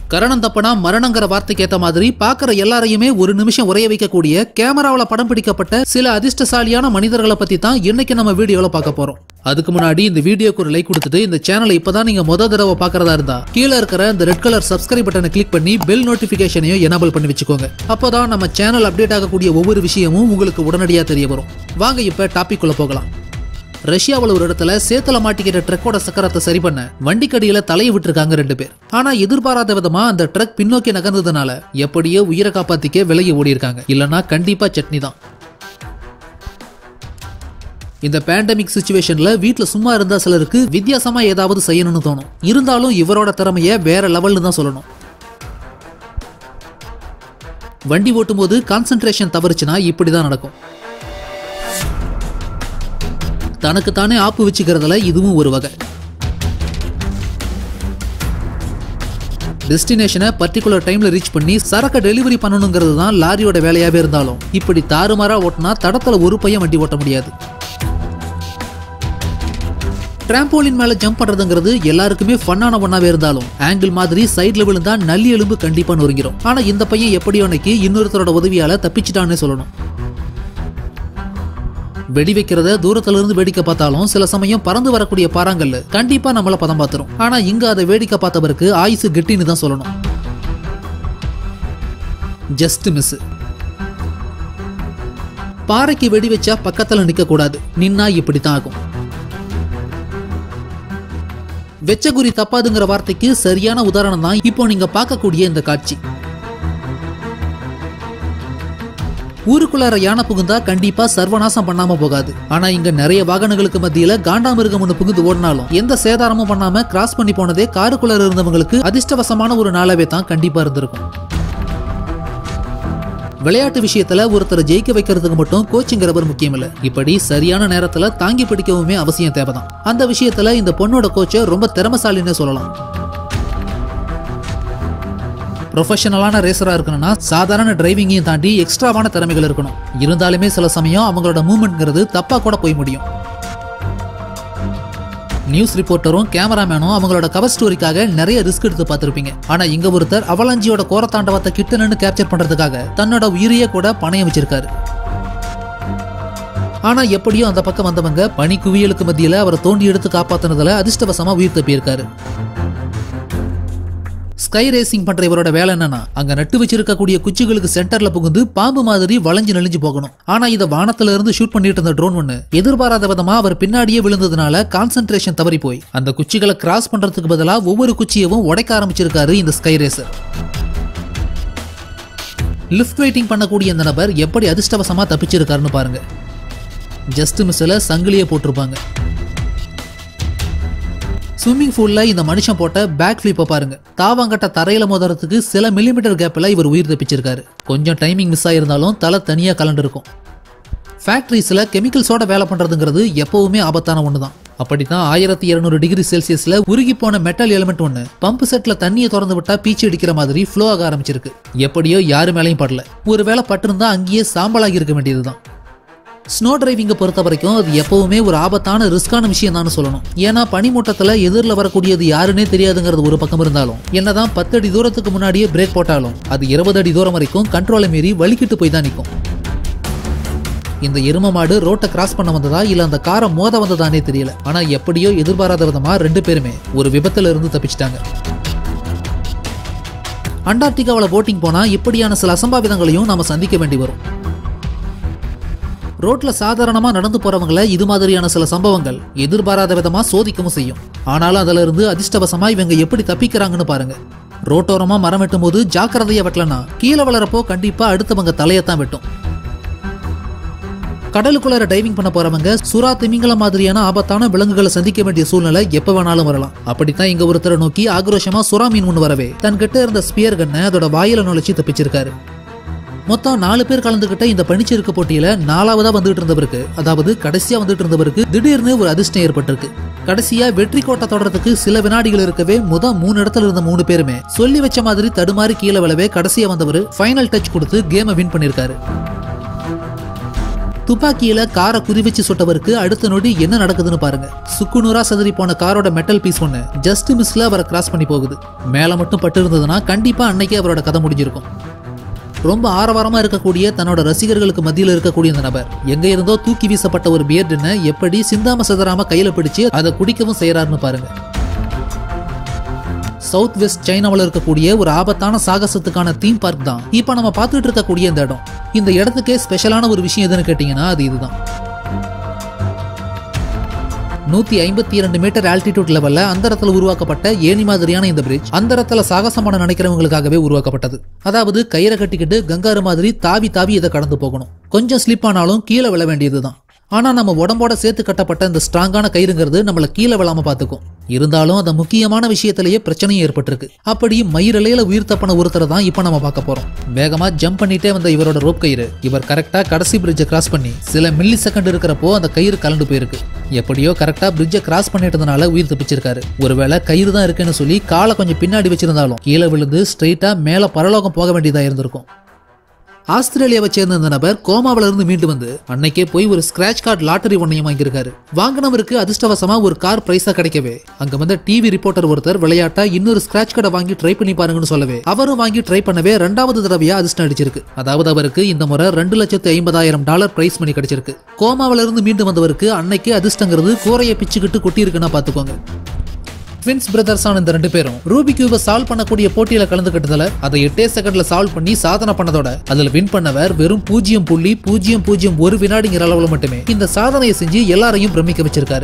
கரணம் தப்பனா மரணங்கிற வார்த்தைக்கு ஏத்த மாதிரி பாக்குற எல்லாரையுமே ஒரு நிமிஷம் உரைய வைக்கக்கூடிய கேமராவுல படம் பிடிக்கப்பட்ட சில அதிர்ஷ்டசாலியான மனிதர்களை பத்தி தான் இன்னைக்கு நம்ம வீடியோல பார்க்க போறோம் அதுக்கு முன்னாடி இந்த வீடியோக்கு ஒரு லைக் கொடுத்துட்டு இந்த சேனலை இப்பதான் நீங்க முத தடவை பாக்குறதா இருந்தா கீழே இருக்கிற இந்த ரெட் கலர் சப்ஸ்கிரைப் பட்டனை கிளிக் பண்ணி பெல் நோட்டிபிகேஷனையும் எனபிள் பண்ணி வச்சுக்கோங்க அப்போதான் நம்ம சேனல் அப்டேட் ஆகக்கூடிய ஒவ்வொரு விஷயமும் உங்களுக்கு உடனடியா தெரிய வரும் வாங்க இப்ப டாபிக் உள்ள போகலாம் ரஷ்யாவில் ஒரு இடத்துல சேத்துல மாட்டிக்கிட்ட ட்ரக்கோட சக்கரத்தை சரி பண்ண வண்டிக்கடியில தலையை விட்டுருக்காங்க ரெண்டு பேர் ஆனா எதிர்பாராத விதமா அந்த ட்ரக் பின்னோக்கி நகர்ந்ததுனால எப்படியோ உயிரை காப்பாத்திக்க விலகி ஓடி இருக்காங்க இல்லனா கண்டிப்பா சட்னி தான் இந்த பேண்டமிக் சுச்சுவேஷன்ல வீட்ல சும்மா இருந்தா சிலருக்கு வித்தியாசமா ஏதாவது செய்யணும்னு தோணும் இருந்தாலும் இவரோட திறமைய வேற லெவல்னு தான் சொல்லணும் வண்டி ஓட்டும்போது கான்சென்ட்ரேஷன் தவறுச்சுன்னா இப்படிதான் நடக்கும் தனக்கு தானே ஆப்பு வச்சுக்கிறதுல இதுவும் ஒரு வகை டெஸ்டினேஷனை பர்டிகுலர் டைம்ல ரீச் பண்ணி சரக்கு டெலிவரி பண்ணணுங்கிறது தான் லாரியோட வேலையாவே இருந்தாலும் இப்படி தாறுமாறா ஓட்டினா தடத்துல ஒரு பையன் வண்டி ஓட்ட முடியாது டிராம்போலின் மேல ஜம்ப் பண்றதுங்கிறது எல்லாருக்குமே ஃபன்னான ஒன்னாவே இருந்தாலும் ஆங்கிள் மாதிரி சைடுல விழுந்தா நல்லி எலும்பு கண்டிப்பா நொறுங்கிரும் ஆனா இந்த பையன் எப்படியோ அன்னைக்கு இன்னொருத்தரோட உதவியால தப்பிச்சிட்டான்னு சொல்லணும் வெடி வைக்கிறத தூரத்துல இருந்து வேடிக்கை பார்த்தாலும் சில சமயம் பறந்து வரக்கூடிய பாறாங்கல்ல கண்டிப்பா நம்மள பதம் பார்த்துரும் ஆனா இங்க அதை வேடிக்கை பார்த்தவருக்கு ஆயுசு கெட்டின்னு தான் சொல்லணும் ஜஸ்ட் மிஸ் பாறைக்கு வெடி வச்சா பக்கத்துல நிக்க கூடாது நின்னா இப்படித்தான் ஆகும் வெச்ச குறி தப்பாதுங்கிற வார்த்தைக்கு சரியான உதாரணம் தான் இப்போ நீங்க பார்க்கக்கூடிய இந்த காட்சி ஊருக்குள்ளார யானை புகுந்தா கண்டிப்பா சர்வநாசம் பண்ணாம போகாது ஆனா இங்க நிறைய வாகனங்களுக்கு மத்தியில காண்டாமிருகம் ஒண்ணு புகுந்து ஓடினாலும் எந்த சேதாரமும் பண்ணாம கிராஸ் பண்ணி போனதே காருக்குள்ளார இருந்தவங்களுக்கு அதிர்ஷ்டவசமான ஒரு நாளாவே தான் கண்டிப்பா இருந்திருக்கும் விளையாட்டு விஷயத்துல ஒருத்தரை ஜெயிக்க வைக்கிறதுக்கு மட்டும் கோச்சுங்கிறவர் முக்கியம் இல்ல இப்படி சரியான நேரத்துல தாங்கி பிடிக்கவுமே அவசியம் தேவைதான் அந்த விஷயத்துல இந்த பொண்ணோட கோச்சை ரொம்ப திறமசாலின்னு சொல்லலாம் ப்ரொஃபஷனலான ரேசரா இருக்கணும்னா சாதாரண டிரைவிங்கையும் தாண்டி எக்ஸ்ட்ராவான திறமைகள் இருக்கணும் இருந்தாலுமே சில சமயம் அவங்களோட மூவ்மெண்ட்ங்கிறது தப்பா கூட போய் முடியும் நியூஸ் ரிப்போர்ட்டரும் கேமராமேனும் அவங்களோட கவர் ஸ்டோரிக்காக நிறைய ரிஸ்க் எடுத்து பார்த்திருப்பீங்க ஆனா இங்க ஒருத்தர் அவலாஞ்சியோட கோரத்தாண்டவத்தை கிட்ட நின்னு கேப்சர் பண்றதுக்காக தன்னோட உயிரையே கூட பணையம் வச்சிருக்காரு ஆனா எப்படியோ அந்த பக்கம் வந்தவங்க பனி குவியலுக்கு மத்தியில அவரை தோண்டி எடுத்து காப்பாத்துனதுல அதிர்ஷ்டவசமா உயிர் தப்பியிருக்காரு ஸ்கை ரேசிங் பண்ற இவரோட வேலை என்னன்னா அங்க நட்டு வச்சிருக்கக்கூடிய குச்சிகளுக்கு சென்டர்ல புகுந்து பாம்பு மாதிரி வளைஞ்சு நெளிஞ்சு போகணும் ஆனா இத வானத்துல இருந்து ஷூட் பண்ணிட்டு இருந்த ட்ரோன் ஒண்ணு எதிர்பாராத விதமா அவர் பின்னாடியே விழுந்ததுனால கான்சென்ட்ரேஷன் தவறி போய் அந்த குச்சிகளை கிராஸ் பண்றதுக்கு பதிலா ஒவ்வொரு குச்சியவும் உடைக்க ஆரம்பிச்சிருக்காரு இந்த ஸ்கை ரேசர் லிஃப்ட் வெயிட்டிங் பண்ணக்கூடிய இந்த நபர் எப்படி அதிர்ஷ்டவசமா தப்பிச்சிருக்காருன்னு பாருங்க ஜஸ்ட் மிஸ்ல சங்கிலியை போட்டிருப்பாங்க ஸ்விம்மிங் பூல்ல இந்த மனுஷன் போட்ட பேக் ஃபிளிப்பை பாருங்க தாவாங்கட்ட தரையில மோதுறதுக்கு சில மில்லிமீட்டர் கேப்ல இவர் உயிர் தப்பிச்சிருக்காரு கொஞ்சம் டைமிங் மிஸ் ஆயிருந்தாலும் தலை தனியா கலண்டிருக்கும் ஃபேக்டரிஸ்ல கெமிக்கல்ஸோட வேலை பண்றதுங்கிறது எப்பவுமே ஆபத்தான ஒன்று தான் அப்படித்தான் ஆயிரத்தி இருநூறு டிகிரி செல்சியஸ்ல உருகி போன மெட்டல் எலிமெண்ட் ஒன்று பம்பு செட்ல தண்ணியை திறந்து விட்டா பீச்சு அடிக்கிற மாதிரி ஃப்ளோ ஆக ஆரம்பிச்சிருக்கு எப்படியோ யாரு மேலையும் படல ஒருவேளை பட்டிருந்தா அங்கேயே சாம்பலாகி இருக்க வேண்டியதுதான் ஸ்னோ டிரைவிங்கை பொறுத்த வரைக்கும் அது எப்பவுமே ஒரு ஆபத்தான ரிஸ்கான விஷயம் தான் சொல்லணும் ஏன்னா பனிமூட்டத்துல எதிரில் வரக்கூடியது யாருன்னே தெரியாதுங்கிறது ஒரு பக்கம் இருந்தாலும் என்னதான் பத்து அடி தூரத்துக்கு முன்னாடியே பிரேக் போட்டாலும் அது இருபது அடி தூரம் வரைக்கும் கண்ட்ரோலை மீறி வலிக்கிட்டு போய் தான் நிற்கும் இந்த எரும மாடு ரோட்டை கிராஸ் பண்ண வந்ததா இல்ல அந்த காரை மோத வந்ததானே தெரியல ஆனா எப்படியோ எதிர்பாராத விதமா ரெண்டு பேருமே ஒரு விபத்துல இருந்து தப்பிச்சிட்டாங்க அண்டார்டிகாவில் போட்டிங் போனா இப்படியான சில அசம்பாவிதங்களையும் நாம சந்திக்க வேண்டி வரும் ரோட்ல சாதாரணமா நடந்து போறவங்கள இது மாதிரியான சில சம்பவங்கள் எதிர்பாராத விதமா சோதிக்கவும் செய்யும் ஆனாலும் அதுல இருந்து அதிர்ஷ்டவசமா இவங்க எப்படி தப்பிக்கிறாங்கன்னு பாருங்க ரோட்டோரமா மரம் வெட்டும் போது ஜாக்கிரதையா வெட்டலனா கீழே வளரப்போ கண்டிப்பா அடுத்தவங்க தலையத்தான் வெட்டும் கடலுக்குள்ளார டைவிங் பண்ண போறவங்க சுறா திமிங்கல மாதிரியான ஆபத்தான விலங்குகளை சந்திக்க வேண்டிய சூழ்நிலை எப்ப வேணாலும் வரலாம் அப்படித்தான் இங்க ஒருத்தரை நோக்கி ஆக்ரோஷமா சுறா மீன் ஒன்று வரவே தன்கிட்ட இருந்த ஸ்பியர் கண்ணை அதோட வாயில நுழைச்சி தப்பிச்சிருக்காரு மொத்தம் நாலு பேர் கலந்துகிட்ட இந்த பனிச்சறுக்கு போட்டியில நாலாவதா வந்துட்டு இருந்தவருக்கு அதாவது கடைசியா வந்துட்டு இருந்தவருக்கு திடீர்னு ஒரு அதிர்ஷ்டம் ஏற்பட்டிருக்கு கடைசியா வெற்றி கோட்டை தொடர்றதுக்கு சில வினாடிகள் இருக்கவே முத மூணு இடத்துல இருந்த மூணு பேருமே சொல்லி வச்ச மாதிரி தடுமாறி கீழே விழவே கடைசியா வந்தவர் ஃபைனல் டச் கொடுத்து கேமை வின் பண்ணிருக்காரு துப்பாக்கியில காரை குறி வச்சு சுட்டவருக்கு அடுத்த நொடி என்ன நடக்குதுன்னு பாருங்க சுக்குநூறா சதறி போன காரோட மெட்டல் பீஸ் ஒண்ணு ஜஸ்ட் மிஸ்ல அவரை கிராஸ் பண்ணி போகுது மேல மட்டும் பட்டு இருந்ததுன்னா கண்டிப்பா அன்னைக்கே அவரோட கதை முடிஞ்சிருக்கும் ரொம்ப ஆரவாரமா இருக்கக்கூடிய தன்னோட ரசிகர்களுக்கு மத்தியில் இருக்கக்கூடிய இந்த நபர் எங்க இருந்தோ தூக்கி வீசப்பட்ட ஒரு பியர்டுன்னு எப்படி சிந்தாம சிதறாம கையில பிடிச்சு அதை குடிக்கவும் செய்யறாருன்னு பாருங்க சவுத் வெஸ்ட் சைனாவில் இருக்கக்கூடிய ஒரு ஆபத்தான சாகசத்துக்கான தீம் பார்க் தான் இப்போ நம்ம பார்த்துட்டு இருக்கக்கூடிய இந்த இடம் இந்த இடத்துக்கே ஸ்பெஷலான ஒரு விஷயம் எதுன்னு கேட்டிங்கன்னா அது இதுதான் நூத்தி ஐம்பத்தி இரண்டு மீட்டர் ஆல்டிடியூட் லெவல்ல அந்தரத்துல உருவாக்கப்பட்ட ஏணி மாதிரியான இந்த பிரிட்ஜ் அந்தரத்துல சாகசம் பண்ண நினைக்கிறவங்களுக்காகவே உருவாக்கப்பட்டது அதாவது கயிறை கட்டிக்கிட்டு கங்காரு மாதிரி தாவி தாவி இதை கடந்து போகணும் கொஞ்சம் ஸ்லிப் ஆனாலும் கீழே விழ வேண்டியதுதான் ஆனா நம்ம உடம்போட சேர்த்து கட்டப்பட்ட இந்த ஸ்ட்ராங்கான கயிறுங்கிறது நம்மள கீழே விழாம பாத்துக்கும் இருந்தாலும் அந்த முக்கியமான விஷயத்திலேயே பிரச்சனையும் ஏற்பட்டிருக்கு அப்படி மயிரிலையில உயிர் தப்பின ஒருத்தரை தான் இப்ப நம்ம பார்க்க போறோம் வேகமா ஜம்ப் பண்ணிட்டே வந்த இவரோட ரோப் கயிறு இவர் கரெக்டா கடைசி பிரிட்ஜை கிராஸ் பண்ணி சில மில்லி செகண்ட் இருக்கிறப்போ அந்த கயிறு கலண்டு போயிருக்கு எப்படியோ கரெக்டா பிரிட்ஜை கிராஸ் பண்ணிட்டதுனால உயிர் தப்பிச்சிருக்காரு ஒருவேளை கயிறு தான் இருக்குன்னு சொல்லி காலை கொஞ்சம் பின்னாடி வச்சிருந்தாலும் கீழே விழுந்து ஸ்ட்ரெயிட்டா மேல பரலோகம் போக வேண்டியதா இருந்திருக்கும் ஆஸ்திரேலியாவை சேர்ந்த இந்த நபர் கோமாவில இருந்து மீண்டு வந்து அன்னைக்கே போய் ஒரு ஸ்கிராட்ச் கார்டு லாட்டரி ஒன்னையும் வாங்கியிருக்காரு வாங்கினவருக்கு அதிர்ஷ்டவசமா ஒரு கார் பிரைஸா கிடைக்கவே அங்க வந்த டிவி ரிப்போர்ட்டர் ஒருத்தர் விளையாட்டா இன்னொரு ஸ்கிராட்ச் கார்டை வாங்கி ட்ரை பண்ணி பாருங்கன்னு சொல்லவே அவரும் வாங்கி ட்ரை பண்ணவே ரெண்டாவது தடவையா அதிர்ஷ்டம் அடிச்சிருக்கு அதாவது அவருக்கு இந்த முறை ரெண்டு லட்சத்து ஐம்பதாயிரம் டாலர் பிரைஸ் மணி கிடைச்சிருக்கு கோமாவில இருந்து மீண்டு வந்தவருக்கு அன்னைக்கு அதிர்ஷ்டங்கிறது கூரையை பிச்சுக்கிட்டு கொட்டி இருக்குன்னா பாத்துக்கோங்க ட்வின்ஸ் பிரதர்ஸான இந்த ரெண்டு பேரும் ரூபி கியூபை சால்வ் பண்ணக்கூடிய போட்டியில கலந்துக்கிட்டதுல அதை எட்டே செகண்ட்ல சால்வ் பண்ணி சாதனை பண்ணதோட அதுல வின் பண்ணவர் வெறும் பூஜ்ஜியம் புள்ளி பூஜ்ஜியம் பூஜ்ஜியம் ஒரு வினாடிங்கிற அளவுல மட்டுமே இந்த சாதனையை செஞ்சு எல்லாரையும் பிரமிக்க வச்சிருக்காரு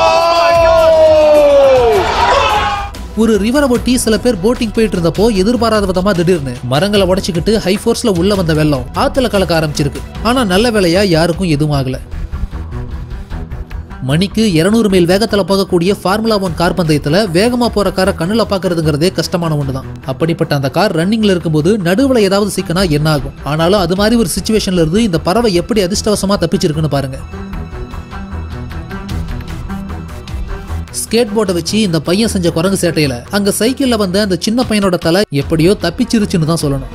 ஒரு ரிவரை ஒட்டி சில பேர் போட்டிங் போயிட்டு இருந்தப்போ எதிர்பாராத விதமா திடீர்னு மரங்களை உடைச்சுக்கிட்டு ஹை ஃபோர்ஸ்ல உள்ள வந்த வெள்ளம் ஆத்துல கலக்க ஆரம்பிச்சிருக்கு ஆனா நல்ல வேலையா யாருக்கும் எதுவும் ஆகல மணிக்கு 200 மைல் வேகத்துல போகக்கூடிய ஃபார்முலா ஒன் கார் பந்தயத்துல வேகமா போற காரை கண்ணுல பாக்குறதுங்கிறதே கஷ்டமான ஒண்ணுதான் அப்படிப்பட்ட அந்த கார் ரன்னிங்ல இருக்கும்போது நடுவுல ஏதாவது சிக்கனா என்ன ஆகும் ஆனாலும் அது மாதிரி ஒரு சுச்சுவேஷன்ல இருந்து இந்த பறவை எப்படி அதிர்ஷ்டவசமா தப்பிச்சிருக்குன்னு பாருங்க ஸ்கேட் போர்டை வச்சு இந்த பையன் செஞ்ச குரங்கு சேட்டையில அங்க சைக்கிள்ல வந்த அந்த சின்ன பையனோட தலை எப்படியோ தப்பிச்சிருச்சுன்னு தான் சொல்லணும்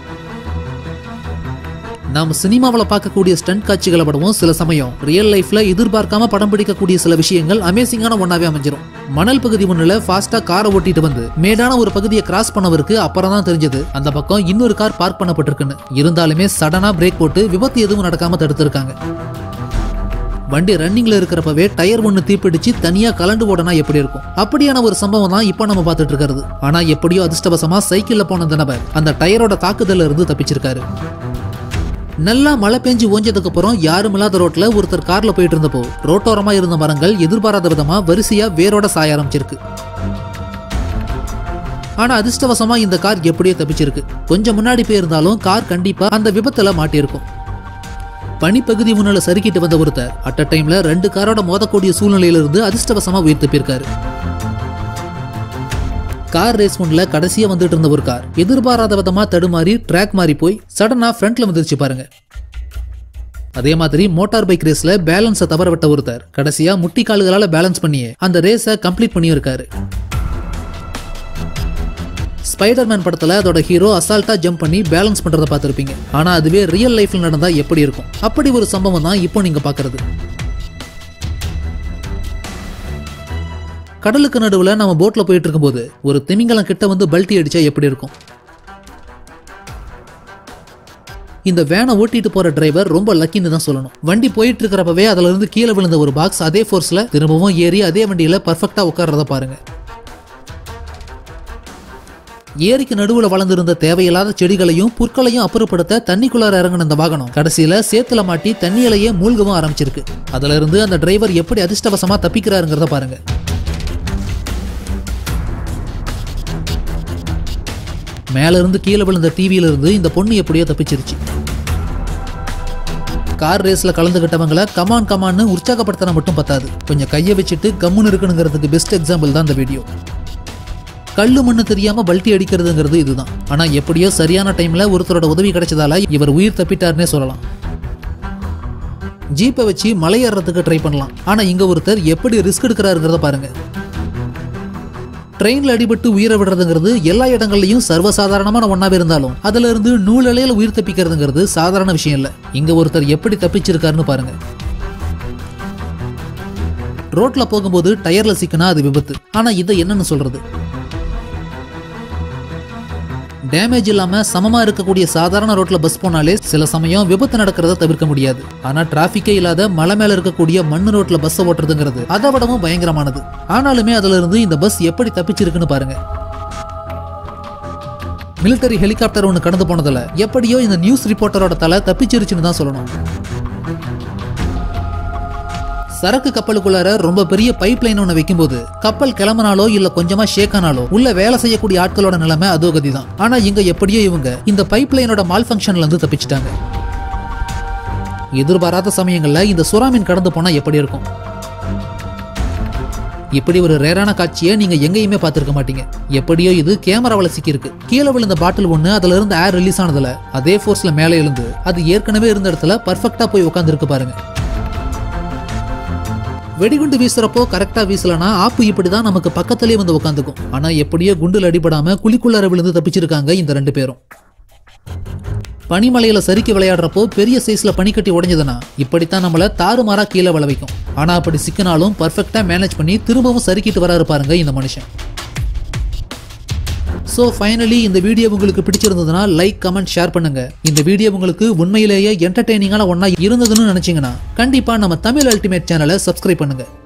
நாம சினிமாவில் பார்க்கக்கூடிய ஸ்டண்ட் காட்சிகளை படவும் சில சமயம் ரியல் லைஃப்ல எதிர்பார்க்காம படம் பிடிக்கக்கூடிய சில விஷயங்கள் அமேசிங்கான ஒன்னாவே அமைஞ்சிரும் மணல் பகுதி ஒண்ணுல ஃபாஸ்டா காரை ஓட்டிட்டு வந்து மேடான ஒரு பகுதியை கிராஸ் பண்ணவருக்கு அப்புறம் தான் தெரிஞ்சது அந்த பக்கம் இன்னொரு கார் பார்க் பண்ணப்பட்டிருக்குன்னு இருந்தாலுமே சடனா பிரேக் போட்டு விபத்து எதுவும் நடக்காம தடுத்திருக்காங்க வண்டி ரன்னிங்ல இருக்கிறப்பவே டயர் ஒன்னு தீப்பிடிச்சு தனியா கலண்டு ஓடனா எப்படி இருக்கும் அப்படியான ஒரு சம்பவம் தான் இப்போ நம்ம பார்த்துட்டு இருக்கிறது ஆனா எப்படியோ அதிர்ஷ்டவசமா சைக்கிள்ல போன இந்த நபர் அந்த டயரோட தாக்குதல்ல இருந்து தப்பிச்சிருக்காரு நல்லா மழை பெஞ்சு ஓஞ்சதுக்கு அப்புறம் யாரும் இல்லாத ரோட்ல ஒருத்தர் கார்ல போயிட்டு இருந்தப்போ ரோட்டோரமா இருந்த மரங்கள் எதிர்பாராத விதமா வரிசையா வேரோட சாய ஆரம்பிச்சிருக்கு ஆனா அதிர்ஷ்டவசமா இந்த கார் எப்படியோ தப்பிச்சிருக்கு கொஞ்சம் முன்னாடி போயிருந்தாலும் கார் கண்டிப்பா அந்த விபத்துல மாட்டியிருக்கும் பனிப்பகுதி முன்னால சறுக்கிட்டு வந்த ஒருத்தர் அட் அ டைம்ல ரெண்டு காரோட மோதக்கூடிய சூழ்நிலையில இருந்து அதிர்ஷ்டவசமா உயிர் தப்பியிருக்காரு கார் ரேஸ் ஒன்ல கடைசியா வந்துட்டு இருந்த ஒரு கார் எதிர்பாராத விதமா தடுமாறி ட்ராக் மாறி போய் சடனா ஃப்ரண்ட்ல வந்துருச்சு பாருங்க அதே மாதிரி மோட்டார் பைக் ரேஸ்ல பேலன்ஸை தவற விட்ட ஒருத்தர் கடைசியா முட்டி கால்களால பேலன்ஸ் பண்ணியே அந்த ரேஸை கம்ப்ளீட் பண்ணியும் இருக்காரு ஸ்பைடர்மேன் படத்துல அதோட ஹீரோ அசால்ட்டா ஜம்ப் பண்ணி பேலன்ஸ் பண்றத பார்த்திருப்பீங்க ஆனா அதுவே ரியல் லைஃப்ல நடந்தா எப்படி இருக்கும் அப்படி ஒரு சம்பவம் தான் இப்போ நீங்க பாக்குறது கடலுக்கு நடுவுல நம்ம போட்ல போயிட்டு இருக்கும்போது ஒரு திமிங்கலம் கிட்ட வந்து பல்ட்டி அடிச்சா எப்படி இருக்கும் இந்த வேனை ஓட்டிட்டு போற டிரைவர் ரொம்ப லக்கின்னு தான் சொல்லணும் வண்டி போயிட்டு இருக்கிறப்பவே அதுல இருந்து கீழே விழுந்த ஒரு பாக்ஸ் அதே ஃபோர்ஸ்ல திரும்பவும் ஏறி அதே வண்டியில பர்ஃபெக்டா உட்கார்றத பாருங்க ஏரிக்கு நடுவுல வளர்ந்திருந்த தேவையில்லாத செடிகளையும் புற்களையும் அப்புறப்படுத்த தண்ணிக்குள்ளார இறங்கின அந்த வாகனம் கடைசியில சேத்துல மாட்டி தண்ணியிலேயே மூழ்கவும் ஆரம்பிச்சிருக்கு அதுல இருந்து அந்த டிரைவர் எப்படி அதிர்ஷ்டவசமா தப்பிக்கிறாருங்கிறத பாருங்க மேல இருந்து கீழே விழுந்த டிவியில இருந்து இந்த பொண்ணு எப்படியோ தப்பிச்சிருச்சு கார் ரேஸ்ல கலந்துகிட்டவங்கள கமான் கமான்னு உற்சாகப்படுத்தினா மட்டும் பத்தாது கொஞ்சம் கையை வச்சுட்டு கம்முன்னு இருக்கணுங்கிறதுக்கு பெஸ்ட் எக்ஸாம்பிள் தான் இந்த வீடியோ கல்லு மண்ணு தெரியாம பல்ட்டி அடிக்கிறதுங்கிறது இதுதான் ஆனா எப்படியோ சரியான டைம்ல ஒருத்தரோட உதவி கிடைச்சதால இவர் உயிர் தப்பிட்டாருன்னே சொல்லலாம் ஜீப்பை வச்சு மலை ஏறுறதுக்கு ட்ரை பண்ணலாம் ஆனா இங்க ஒருத்தர் எப்படி ரிஸ்க் எடுக்கிறாருங்கிறத பாருங்க ட்ரெயின்ல அடிபட்டு உயிரை விடுறதுங்கிறது எல்லா இடங்கள்லயும் சர்வசாதாரணமான ஒன்னாவே இருந்தாலும் அதுல இருந்து நூலலையில உயிர் தப்பிக்கிறதுங்கிறது சாதாரண விஷயம் இல்ல இங்க ஒருத்தர் எப்படி தப்பிச்சிருக்காருன்னு பாருங்க ரோட்ல போகும்போது டயர்ல சிக்கினா அது விபத்து ஆனா இதை என்னன்னு சொல்றது டேமேஜ் இல்லாம சமமா இருக்கக்கூடிய சாதாரண ரோட்ல பஸ் போனாலே சில சமயம் விபத்து நடக்கிறத தவிர்க்க முடியாது ஆனா டிராபிக்கே இல்லாத மலை மேல இருக்கக்கூடிய மண்ணு ரோட்ல பஸ் ஓட்டுறதுங்கிறது அதை விடவும் பயங்கரமானது ஆனாலுமே அதுல இருந்து இந்த பஸ் எப்படி தப்பிச்சிருக்குன்னு பாருங்க மிலிட்டரி ஹெலிகாப்டர் ஒன்று கடந்து போனதுல எப்படியோ இந்த நியூஸ் ரிப்போர்ட்டரோட தலை தப்பிச்சிருச்சுன்னு தான் சொல்லணும் சரக்கு கப்பலுக்குள்ளார ரொம்ப பெரிய பைப் லைன் ஒன்று வைக்கும்போது கப்பல் கிளம்பினாலோ இல்ல கொஞ்சமா ஷேக் ஆனாலோ உள்ள வேலை செய்யக்கூடிய ஆட்களோட நிலைமை அதோ கதி தான் ஆனா இங்க எப்படியோ இவங்க இந்த பைப் லைனோட மால் ஃபங்க்ஷன்ல இருந்து தப்பிச்சிட்டாங்க எதிர்பாராத சமயங்கள்ல இந்த சுறாமீன் கடந்து போனா எப்படி இருக்கும் இப்படி ஒரு ரேரான காட்சியை நீங்க எங்கேயுமே பார்த்திருக்க மாட்டீங்க எப்படியோ இது கேமராவில் சிக்கியிருக்கு கீழே விழுந்த பாட்டில் ஒன்று அதுல இருந்து ஏர் ரிலீஸ் ஆனதுல அதே ஃபோர்ஸ்ல மேலே எழுந்து அது ஏற்கனவே இருந்த இடத்துல பர்ஃபெக்டா போய் உட்காந்துருக்கு பாருங்க வெடிகுண்டு வீசுறப்போ கரெக்டா வீசலனா ஆப்பு இப்படிதான் நமக்கு பக்கத்திலே வந்து உட்காந்துக்கும் ஆனா எப்படியோ குண்டுல அடிபடாம குழிக்குள்ளார விழுந்து தப்பிச்சிருக்காங்க இந்த ரெண்டு பேரும் பனிமலையில சறுக்கி விளையாடுறப்போ பெரிய சைஸ்ல பனிக்கட்டி உடைஞ்சதுன்னா இப்படித்தான் நம்மள தாறுமாறா கீழே விழ வைக்கும் ஆனா அப்படி சிக்கினாலும் பர்ஃபெக்டா மேனேஜ் பண்ணி திரும்பவும் சறுக்கிட்டு வராரு பாருங்க இந்த மனுஷன் ஸோ ஃபைனலி இந்த வீடியோ உங்களுக்கு பிடிச்சிருந்ததுன்னா லைக் கமெண்ட் ஷேர் பண்ணுங்க இந்த வீடியோ உங்களுக்கு உண்மையிலேயே என்டர்டெய்னிங்கான ஒன்றா இருந்ததுன்னு நினைச்சீங்கன்னா கண்டிப்பா நம்ம தமிழ் அல்டிமேட் சேனலை சப்ஸ்கிரைப் பண்ணுங்க